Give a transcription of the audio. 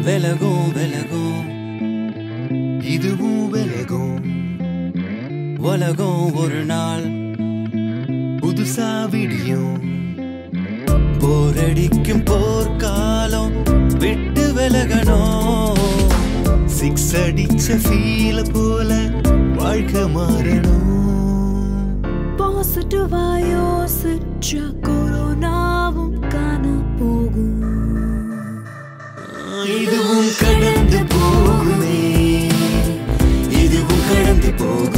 விலகும் விலகும் இதுவும் விலகும் உலகம் ஒரு நாள் புதுசா விடியும் போரடிக்கும் போர்க்காலம் விட்டு விலகணும் சிக்ஸ் அடிச்ச ஃபீல போல வாழ்க்கை மாறணும் பாசிட்டிவா யோசிச்சா கொரோனாவும் காண போகும் இதுவும் கடந்து போகுமே இதுவும் கடந்து போகும்